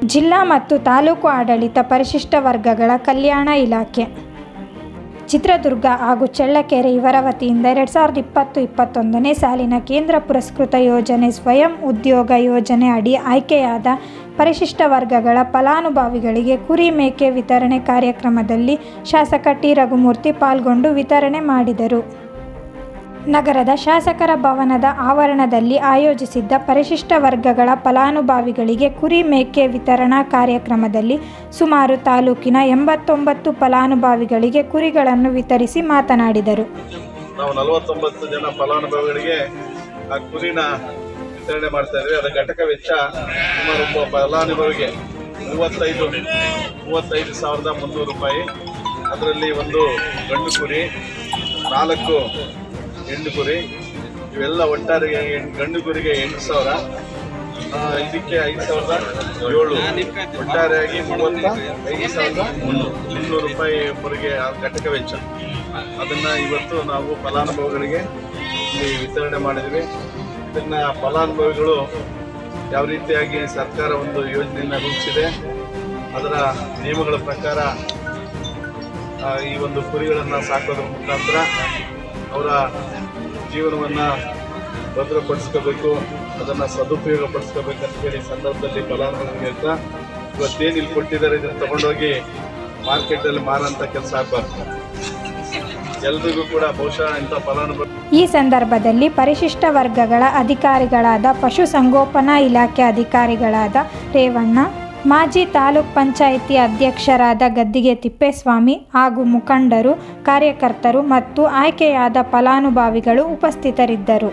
ಜಿಲ್ಲಾ ಮತ್ತು ತಾಲೂಕು ಆಡಳಿತ ಪರಿಶಿಷ್ಟ ವರ್ಗಗಳ ಕಲ್ಯಾಣ ಇಲಾಖೆ ಚಿತ್ರದುರ್ಗ ಹಾಗೂ ಚಳ್ಳಕೆರೆ ಇವರ ವತಿಯಿಂದ ಎರಡು ಸಾವಿರದ ಇಪ್ಪತ್ತು ಇಪ್ಪತ್ತೊಂದನೇ ಸಾಲಿನ ಕೇಂದ್ರ ಪುರಸ್ಕೃತ ಯೋಜನೆ ಸ್ವಯಂ ಉದ್ಯೋಗ ಯೋಜನೆ ಅಡಿ ಆಯ್ಕೆಯಾದ ಪರಿಶಿಷ್ಟ ವರ್ಗಗಳ ಫಲಾನುಭವಿಗಳಿಗೆ ಕುರಿ ಮೇಕೆ ವಿತರಣೆ ಕಾರ್ಯಕ್ರಮದಲ್ಲಿ ಶಾಸಕ ಟಿ ರಘುಮೂರ್ತಿ ಪಾಲ್ಗೊಂಡು ವಿತರಣೆ ಮಾಡಿದರು ನಗರದ ಶಾಸಕರ ಭವನದ ಆವರಣದಲ್ಲಿ ಆಯೋಜಿಸಿದ್ದ ಪರಿಶಿಷ್ಟ ವರ್ಗಗಳ ಫಲಾನುಭವಿಗಳಿಗೆ ಕುರಿ ಮೇಕೆ ವಿತರಣಾ ಕಾರ್ಯಕ್ರಮದಲ್ಲಿ ಸುಮಾರು ತಾಲೂಕಿನ ಎಂಬತ್ತೊಂಬತ್ತು ಫಲಾನುಭವಿಗಳಿಗೆ ಕುರಿಗಳನ್ನು ವಿತರಿಸಿ ಮಾತನಾಡಿದರು ನಾವು ನಲವತ್ತೊಂಬತ್ತು ಜನ ಫಲಾನುಭವಿಗಳಿಗೆ ಆ ಕುರಿನ ವಿತರಣೆ ಮಾಡ್ತಾ ಇದ್ವಿ ಅದರ ಘಟಕ ವೆಚ್ಚ ಸುಮಾರು ಒಬ್ಬ ಫಲಾನುಭವಿಗೆ ಮೂವತ್ತೈದು ಮೂವತ್ತೈದು ಸಾವಿರದ ಮುನ್ನೂರು ರೂಪಾಯಿ ಅದರಲ್ಲಿ ಒಂದು ಗಂಡು ಕುರಿ ನಾಲ್ಕು ಹೆಣ್ಣು ಕುರಿ ಇವೆಲ್ಲ ಒಟ್ಟಾರೆ ಹೆಣ್- ಗಂಡು ಕುರಿಗೆ ಎಂಟು ಸಾವಿರ ಆ, ಇದಕ್ಕೆ ಐದು ಸಾವಿರದ ಏಳು ಒಟ್ಟಾರೆಯಾಗಿ ಮೂವತ್ತ ಐದು ಸಾವಿರದ ಮುನ್ನೂರು ಮುನ್ನೂರು ರೂಪಾಯಿ ಒಬ್ಬರಿಗೆ ಆ ಘಟಕ ವೆಚ್ಚ ಅದನ್ನ ಇವತ್ತು ನಾವು ಫಲಾನುಭವಿಗಳಿಗೆ ಇಲ್ಲಿ ವಿತರಣೆ ಮಾಡಿದ್ವಿ ಇದನ್ನ ಫಲಾನುಭವಿಗಳು ಯಾವ ರೀತಿಯಾಗಿ ಸರ್ಕಾರ ಒಂದು ಯೋಜನೆಯನ್ನು ರೂಪಿಸಿದೆ ಅದರ ನಿಯಮಗಳ ಪ್ರಕಾರ ಆ, ಈ ಒಂದು ಕುರಿಗಳನ್ನು ಸಾಕೋದ್ರ ಮುಖಾಂತರ ಅವರ ಜೀವನವನ್ನು ಭದ್ರಪಡಿಸ್ಕೋಬೇಕು ಅದನ್ನು ಸದುಪಯೋಗ ಪಡಿಸ್ಕೋಬೇಕು ಅಂತ ಹೇಳಿ ಈ ಸಂದರ್ಭದಲ್ಲಿ ಫಲಾನುಭವಿಗೆ ಹೇಳ್ತಾ ಇವತ್ತೇನು ಇಲ್ಲಿ ಕೊಟ್ಟಿದ್ದಾರೆ ಇದನ್ನು ತಗೊಂಡೋಗಿ ಮಾರ್ಕೆಟಲ್ಲಿ ಮಾರೋಂಥ ಕೆಲಸ ಆಗಬಾರ್ದು ಎಲ್ರಿಗೂ ಕೂಡ ಬಹುಶಃ ಇಂಥ ಫಲಾನುಭವಿ ಈ ಸಂದರ್ಭದಲ್ಲಿ ಪರಿಶಿಷ್ಟ ವರ್ಗಗಳ ಅಧಿಕಾರಿಗಳಾದ ಪಶುಸಂಗೋಪನಾ ಇಲಾಖೆ ಅಧಿಕಾರಿಗಳಾದ ರೇವಣ್ಣ ಮಾಜಿ ತಾಲೂಕ್ ಪಂಚಾಯಿತಿ ಅಧ್ಯಕ್ಷರಾದ ಗದ್ದಿಗೆ ತಿಪ್ಪೇಸ್ವಾಮಿ ಹಾಗೂ ಮುಖಂಡರು ಕಾರ್ಯಕರ್ತರು ಮತ್ತು ಆಯ್ಕೆಯಾದ ಫಲಾನುಭವಿಗಳು ಉಪಸ್ಥಿತರಿದ್ದರು